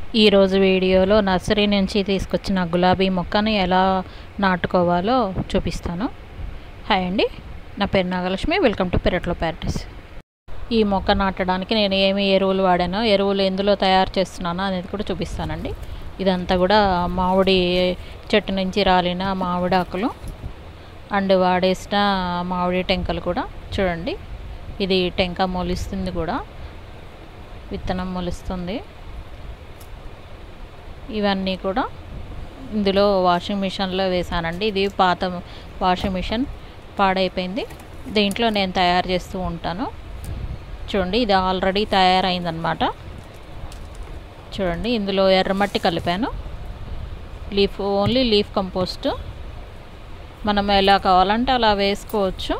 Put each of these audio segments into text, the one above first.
ఈరోజు వీడియోలో నర్సరీ నుంచి తీసుకొచ్చిన గులాబీ మొక్కని ఎలా నాటుకోవాలో చూపిస్తాను హాయ్ అండి నా పేరు నాగలక్ష్మి వెల్కమ్ టు పెరట్లో ప్యారటైస్ ఈ మొక్క నాటడానికి నేను ఏమి ఎరువులు వాడానో ఎరువులు ఎందులో తయారు చేస్తున్నానో అనేది కూడా చూపిస్తానండి ఇదంతా కూడా మామిడి చెట్టు నుంచి రాలిన మామిడి ఆకులు అండ్ వాడేసిన మామిడి టెంకలు కూడా చూడండి ఇది టెంక మొలిస్తుంది కూడా విత్తనం మొలుస్తుంది ఇవన్నీ కూడా ఇందులో వాషింగ్ మిషన్లో వేసానండి ఇది పాత వాషింగ్ మిషన్ పాడైపోయింది దీంట్లో నేను తయారు చేస్తూ ఉంటాను చూడండి ఇది ఆల్రెడీ తయారైందనమాట చూడండి ఇందులో ఎర్రమట్టి కలిపాను లీఫ్ ఓన్లీ లీఫ్ కంపోస్ట్ మనం ఎలా కావాలంటే అలా వేసుకోవచ్చు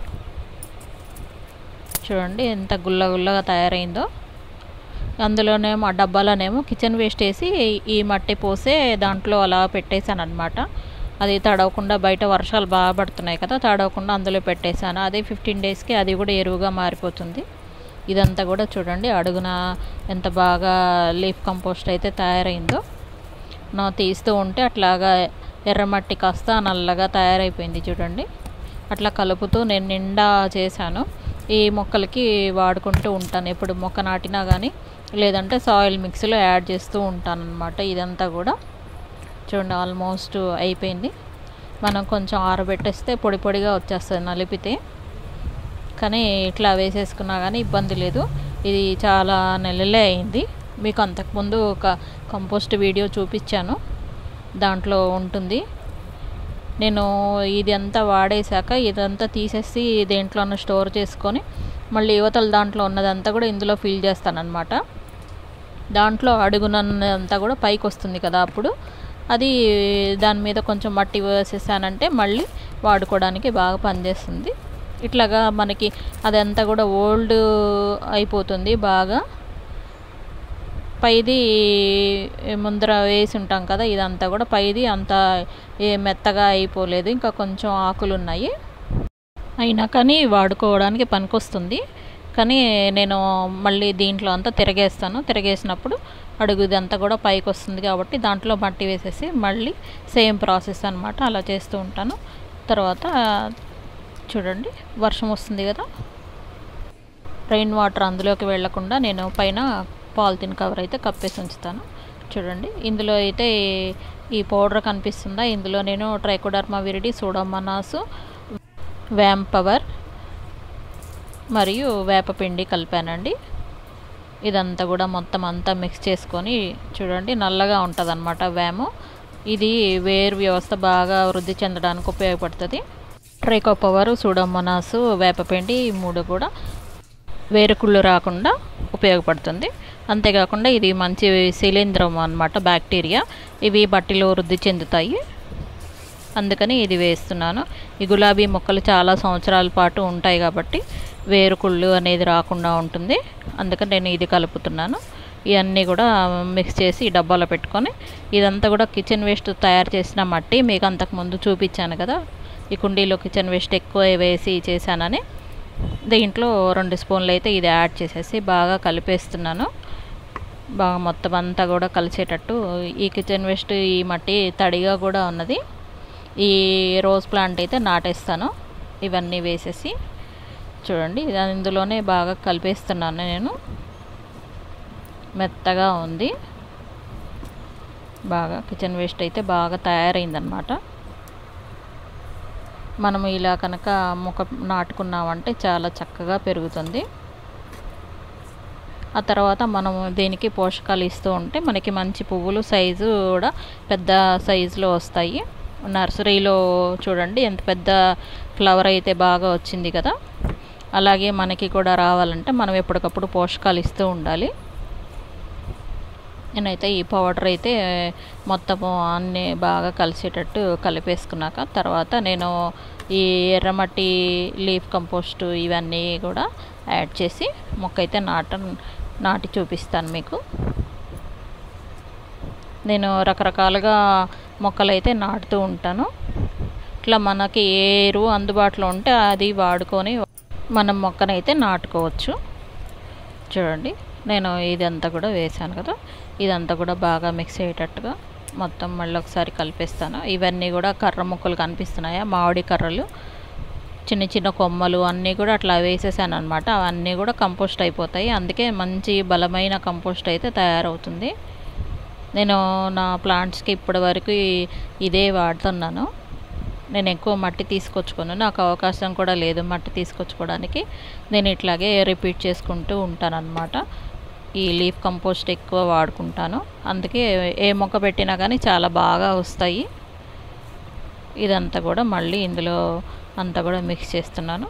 చూడండి ఎంత గుల్ల గుల్లగా తయారైందో అందులోనేమో ఆ డబ్బాలోనేమో కిచెన్ వేస్ట్ వేసి ఈ మట్టి పోసే దాంట్లో అలా పెట్టేశాను అనమాట అది తడవకుండా బయట వర్షాలు బాగా పడుతున్నాయి కదా తడవకుండా అందులో పెట్టేశాను అదే ఫిఫ్టీన్ డేస్కి అది కూడా ఎరువుగా మారిపోతుంది ఇదంతా కూడా చూడండి అడుగున ఎంత బాగా లీఫ్ కంపోస్ట్ అయితే తయారైందో నా తీస్తూ ఉంటే అట్లాగా ఎర్రమట్టి కాస్త నల్లగా తయారైపోయింది చూడండి అట్లా కలుపుతూ నేను నిండా చేశాను ఈ మొక్కలకి వాడుకుంటూ ఉంటాను ఎప్పుడు మొక్క నాటినా కానీ లేదంటే సాయిల్ మిక్స్లో యాడ్ చేస్తూ ఉంటాను అనమాట ఇదంతా కూడా చూడండి ఆల్మోస్ట్ అయిపోయింది మనం కొంచెం ఆరబెట్టేస్తే పొడి పొడిగా వచ్చేస్తుంది నలిపితే కానీ ఇట్లా వేసేసుకున్నా కానీ ఇబ్బంది లేదు ఇది చాలా నెలలే అయింది మీకు అంతకుముందు ఒక కంపోస్ట్ వీడియో చూపించాను దాంట్లో ఉంటుంది నేను ఇది అంతా వాడేశాక ఇదంతా తీసేసి దేంట్లోనూ స్టోర్ చేసుకొని మళ్ళీ యువతల దాంట్లో ఉన్నదంతా కూడా ఇందులో ఫిల్ చేస్తానన్నమాట దాంట్లో అడుగునంతా కూడా పైకి వస్తుంది కదా అప్పుడు అది దాని మీద కొంచెం మట్టి వేసేసానంటే మళ్ళీ వాడుకోవడానికి బాగా పనిచేస్తుంది ఇట్లాగా మనకి అదంతా కూడా ఓల్డ్ అయిపోతుంది బాగా పైది ముందర వేసి ఉంటాం కదా ఇదంతా కూడా పైది అంత ఏ మెత్తగా అయిపోలేదు ఇంకా కొంచెం ఆకులు ఉన్నాయి అయినా కానీ వాడుకోవడానికి పనికొస్తుంది కానీ నేను మళ్ళీ దీంట్లో అంతా తిరగేస్తాను తిరగేసినప్పుడు అడుగు ఇదంతా కూడా పైకి వస్తుంది కాబట్టి దాంట్లో మట్టి వేసేసి మళ్ళీ సేమ్ ప్రాసెస్ అనమాట అలా చేస్తూ ఉంటాను తర్వాత చూడండి వర్షం వస్తుంది కదా రెయిన్ వాటర్ అందులోకి వెళ్లకుండా నేను పైన పాలిథిన్ కవర్ అయితే కప్పేసి ఉంచుతాను చూడండి ఇందులో అయితే ఈ పౌడర్ కనిపిస్తుందా ఇందులో నేను trichoderma viride pseudomonas VAM power మరియు వేపపిండి కలిపానండి ఇదంతా కూడా మొత్తం అంతా మిక్స్ చేసుకొని చూడండి నల్లగా ఉంటుంది అనమాట వ్యాము ఇది వేరు వ్యవస్థ బాగా వృద్ధి చెందడానికి ఉపయోగపడుతుంది ట్రైకో పవర్ సూడోమోనాసు వేపపిండి ఈ మూడు కూడా వేరుకుళ్ళు రాకుండా ఉపయోగపడుతుంది అంతేకాకుండా ఇది మంచి శిలీంద్రం అనమాట బ్యాక్టీరియా ఇవి బట్టిలో వృద్ధి చెందుతాయి అందుకని ఇది వేస్తున్నాను ఈ గులాబీ మొక్కలు చాలా సంవత్సరాల పాటు ఉంటాయి కాబట్టి వేరుకుళ్ళు అనేది రాకుండా ఉంటుంది అందుకని నేను ఇది కలుపుతున్నాను ఇవన్నీ కూడా మిక్స్ చేసి ఈ డబ్బాలో పెట్టుకొని ఇదంతా కూడా కిచెన్ వేస్ట్ తయారు చేసిన మట్టి మీకు అంతకుముందు చూపించాను కదా ఈ కుండీలో కిచెన్ వేస్ట్ ఎక్కువ వేసి చేశానని దీంట్లో రెండు స్పూన్లు అయితే ఇది యాడ్ చేసేసి బాగా కలిపేస్తున్నాను బాగా మొత్తం అంతా కూడా కలిసేటట్టు ఈ కిచెన్ వేస్ట్ ఈ మట్టి తడిగా కూడా ఉన్నది ఈ రోజ్ ప్లాంట్ అయితే నాటేస్తాను ఇవన్నీ వేసేసి చూడండి ఇందులోనే బాగా కలిపేస్తున్నాను నేను మెత్తగా ఉంది బాగా కిచెన్ వేస్ట్ అయితే బాగా తయారైందనమాట మనం ఇలా కనుక మొక్క నాటుకున్నామంటే చాలా చక్కగా పెరుగుతుంది ఆ తర్వాత మనం దీనికి పోషకాలు ఇస్తూ ఉంటే మనకి మంచి పువ్వులు సైజు కూడా పెద్ద సైజులో వస్తాయి నర్సరీలో చూడండి ఎంత పెద్ద ఫ్లవర్ అయితే బాగా వచ్చింది కదా అలాగే మనకి కూడా రావాలంటే మనం ఎప్పటికప్పుడు పోషకాలు ఇస్తూ ఉండాలి నేనైతే ఈ పౌడర్ అయితే మొత్తము అన్నీ బాగా కలిసేటట్టు కలిపేసుకున్నాక తర్వాత నేను ఈ ఎర్రమట్టి లీఫ్ కంపోస్ట్ ఇవన్నీ కూడా యాడ్ చేసి మొక్క అయితే నాట నాటి చూపిస్తాను మీకు నేను రకరకాలుగా మొక్కలు అయితే నాటుతూ ఉంటాను ఇట్లా మనకి ఏ ఎరువు అందుబాటులో ఉంటే అది వాడుకొని మనం మొక్కనైతే నాటుకోవచ్చు చూడండి నేను ఇదంతా కూడా వేసాను కదా ఇదంతా కూడా బాగా మిక్స్ అయ్యేటట్టుగా మొత్తం మళ్ళీ ఒకసారి కలిపేస్తాను ఇవన్నీ కూడా కర్ర ముక్కలు కనిపిస్తున్నాయా మామిడి కర్రలు చిన్న చిన్న కొమ్మలు అన్నీ కూడా అట్లా వేసేసాను అనమాట అవన్నీ కూడా కంపోస్ట్ అయిపోతాయి అందుకే మంచి బలమైన కంపోస్ట్ అయితే తయారవుతుంది నేను నా ప్లాంట్స్కి ఇప్పటి వరకు ఇదే వాడుతున్నాను నేను ఎక్కువ మట్టి తీసుకొచ్చుకోను నాకు అవకాశం కూడా లేదు మట్టి తీసుకొచ్చుకోవడానికి నేను ఇట్లాగే రిపీట్ చేసుకుంటూ ఉంటానన్నమాట ఈ లీఫ్ కంపోస్ట్ ఎక్కువ వాడుకుంటాను అందుకే ఏ మొక్క పెట్టినా కానీ చాలా బాగా వస్తాయి ఇదంతా కూడా మళ్ళీ ఇందులో అంతా కూడా మిక్స్ చేస్తున్నాను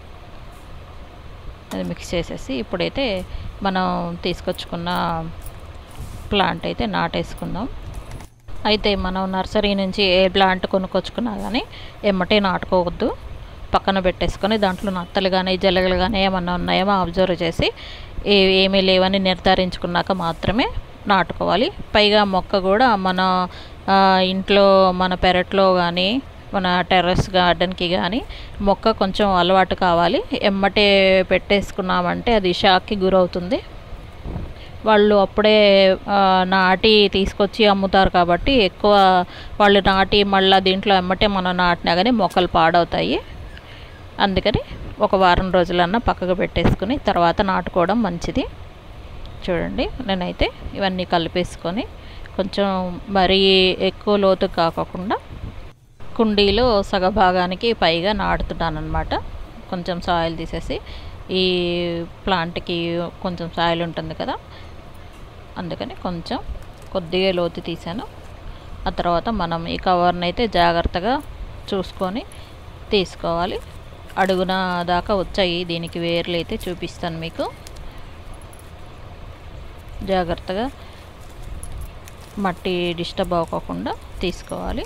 అది మిక్స్ చేసేసి ఇప్పుడైతే మనం తీసుకొచ్చుకున్న ప్లాంట్ అయితే నాటేసుకుందాం అయితే మనం నర్సరీ నుంచి ఏ ప్లాంట్ కొనుక్కొచ్చుకున్నా కానీ ఎమ్మటే నాటుకోవద్దు పక్కన పెట్టేసుకొని దాంట్లో నత్తలు కానీ జల్లగలు కానీ ఏమన్నా ఉన్నాయేమో అబ్జర్వ్ చేసి ఏ ఏమీ లేవని నిర్ధారించుకున్నాక మాత్రమే నాటుకోవాలి పైగా మొక్క కూడా మన ఇంట్లో మన పెరట్లో కానీ మన టెర్రస్ గార్డెన్కి కానీ మొక్క కొంచెం అలవాటు కావాలి ఎమ్మటే పెట్టేసుకున్నామంటే అది షాక్కి గురవుతుంది వాళ్ళు అప్పుడే నాటి తీసుకొచ్చి అమ్ముతారు కాబట్టి ఎక్కువ వాళ్ళు నాటి మళ్ళీ దీంట్లో ఎమ్మటే మనం నాటినా కానీ మొక్కలు పాడవుతాయి అందుకని ఒక వారం రోజులన్నా పక్కకు పెట్టేసుకుని తర్వాత నాటుకోవడం మంచిది చూడండి నేనైతే ఇవన్నీ కలిపేసుకొని కొంచెం మరీ ఎక్కువ లోతు కాకుండా కుండీలో సగభాగానికి పైగా నాటుతున్నాను అనమాట కొంచెం సాయిల్ తీసేసి ఈ ప్లాంట్కి కొంచెం సాయిల్ ఉంటుంది కదా అందుకని కొంచెం కొద్దిగా లోతు తీసాను ఆ తర్వాత మనం ఈ కవర్ని అయితే జాగ్రత్తగా చూసుకొని తీసుకోవాలి అడుగున దాకా వచ్చాయి దీనికి వేర్లు అయితే చూపిస్తాను మీకు జాగ్రత్తగా మట్టి డిస్టర్బ్ అవ్వకుండా తీసుకోవాలి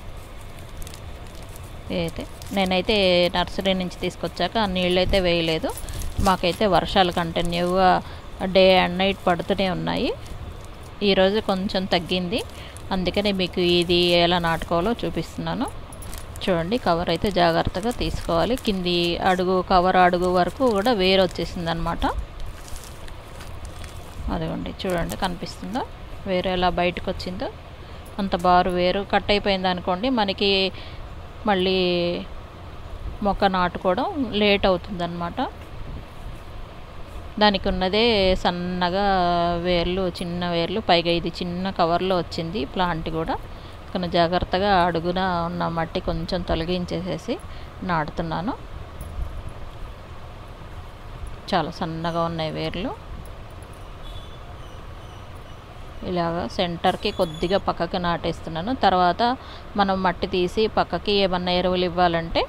అయితే నేనైతే నర్సరీ నుంచి తీసుకొచ్చాక నీళ్ళు అయితే వేయలేదు మాకైతే వర్షాలు కంటిన్యూగా డే అండ్ నైట్ పడుతూనే ఉన్నాయి ఈరోజు కొంచెం తగ్గింది అందుకని మీకు ఇది ఎలా నాటుకోవాలో చూపిస్తున్నాను చూడండి కవర్ అయితే జాగ్రత్తగా తీసుకోవాలి కింది అడుగు కవర్ అడుగు వరకు కూడా వేరు వచ్చేసింది అనమాట అదిగోండి చూడండి కనిపిస్తుందో వేరు ఎలా బయటకు వచ్చిందో అంత బారు వేరు కట్ అయిపోయింది అనుకోండి మనకి మళ్ళీ మొక్క నాటుకోవడం లేట్ అవుతుందన్నమాట దానికి ఉన్నదే సన్నగా వేర్లు చిన్న వేర్లు పైగా ఇది చిన్న కవర్లో వచ్చింది ప్లాంట్ కూడా కానీ జాగ్రత్తగా అడుగున ఉన్న మట్టి కొంచెం తొలగించేసేసి నాటుతున్నాను చాలా సన్నగా ఉన్నాయి వేర్లు ఇలాగ సెంటర్కి కొద్దిగా పక్కకి నాటేస్తున్నాను తర్వాత మనం మట్టి తీసి పక్కకి ఏమన్నా ఎరువులు ఇవ్వాలంటే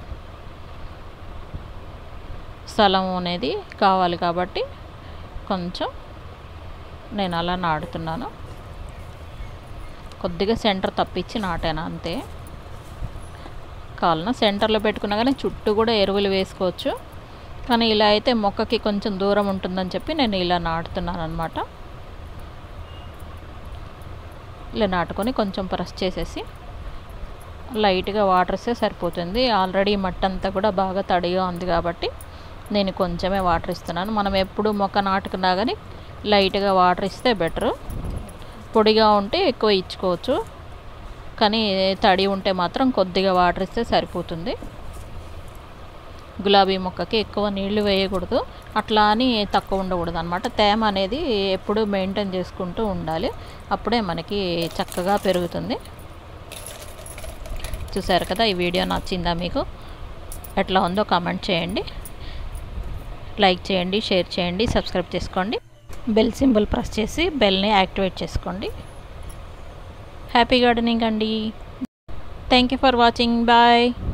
స్థలం అనేది కావాలి కాబట్టి కొంచెం నేను అలా నాటుతున్నాను కొద్దిగా సెంటర్ తప్పించి నాటాను అంతే కాలన సెంటర్లో పెట్టుకున్నా కానీ చుట్టూ కూడా ఎరువులు వేసుకోవచ్చు కానీ ఇలా అయితే మొక్కకి కొంచెం దూరం ఉంటుందని చెప్పి నేను ఇలా నాటుతున్నాను అనమాట ఇలా నాటుకొని కొంచెం ప్రెస్ చేసేసి లైట్గా వాటర్ ఇస్తే సరిపోతుంది ఆల్రెడీ మట్టి అంతా కూడా బాగా తడిగా ఉంది కాబట్టి నేను కొంచెమే వాటర్ ఇస్తున్నాను మనం ఎప్పుడు మొక్క నాటుకున్నా కానీ లైట్గా వాటర్ ఇస్తే బెటరు పొడిగా ఉంటే ఎక్కువ ఇచ్చుకోవచ్చు కానీ తడి ఉంటే మాత్రం కొద్దిగా వాటర్ ఇస్తే సరిపోతుంది గులాబీ మొక్కకి ఎక్కువ నీళ్లు వేయకూడదు అట్లా అని తక్కువ ఉండకూడదు అనమాట తేమ అనేది ఎప్పుడు మెయింటైన్ చేసుకుంటూ ఉండాలి అప్పుడే మనకి చక్కగా పెరుగుతుంది చూసారు కదా ఈ వీడియో నచ్చిందా మీకు ఎట్లా ఉందో కామెంట్ చేయండి లైక్ చేయండి షేర్ చేయండి సబ్స్క్రైబ్ చేసుకోండి బెల్ సింబల్ ప్రెస్ చేసి బెల్ని యాక్టివేట్ చేసుకోండి హ్యాపీ గార్డెనింగ్ అండి thank you for watching bye